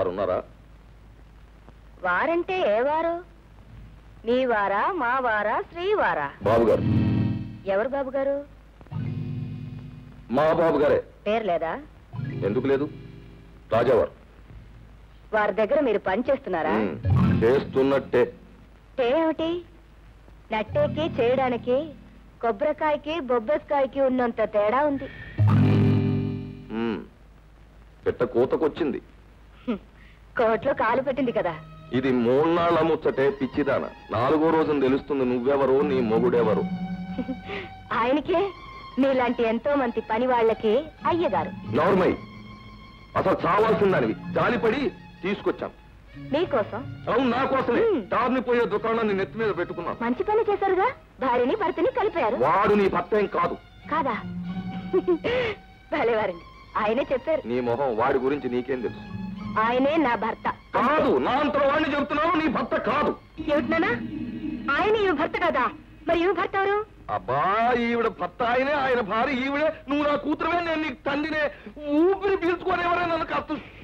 వారు ఉన్నారా వారంటే ఏ వారు మీ వారా మా వారా శ్రీవారా బాబు గారు ఎవరు బాబు గారు మా బాబు గారే పేరు లేదా ఎందుకు లేదు రాజావారు వారి దగ్గర మీరు పని చేస్తున్నారా ఉమ్, చేస్తున్నట్టే ఏమిటి నట్టేకి చేయడానికి కొబ్బరికాయకి బొబ్బరికాయకి ఉన్నంత తేడా ఉంది ఉమ్, పెట్ట కూతకొచ్చింది హ్మ్. కోట్లో కాలు పెట్టింది కదా ఇది మూన్నాళ్ళ ముచ్చటే పిచ్చిదాన నాలుగో రోజున తెలుస్తుంది నువ్వెవరు నీ మొగుడెవరు ఆయనకే మీలాంటి ఎంతో మంది పని వాళ్ళకి అయ్యగారు నోర్మై అసలు చావాల్సిందానివి జాలిపడి తీసుకొచ్చాను మీకోసం అవును నా కోసమే ఉమ్. టార్ని పోయే దుకాణాన్ని నెత్తి మీద పెట్టుకున్నాను మంచి పని చేశారుగా భార్యని భర్తని కలిపారు వాడు నీ భర్త ఏం కాదు కాదా భలేవారండి ఆయనే చెప్పారు నీ మొహం వాడి గురించి నీకేం తెలుసు ఆయనే నా భర్త కాదు నా అంతలో వాడిని చెబుతున్నావు నీ భర్త కాదు ఏమిటినానా ఆయన ఈమె భర్త కదా మరి ఈమె భర్త ఎవరు అబ్బా ఈవిడ భర్త ఆయనే ఆయన భార్య ఈవిడే నువ్వు నా కూతురువే నేను నీకు తండ్రినే ఊపిరి పీల్చుకోనేవరే నన్ను కాస్త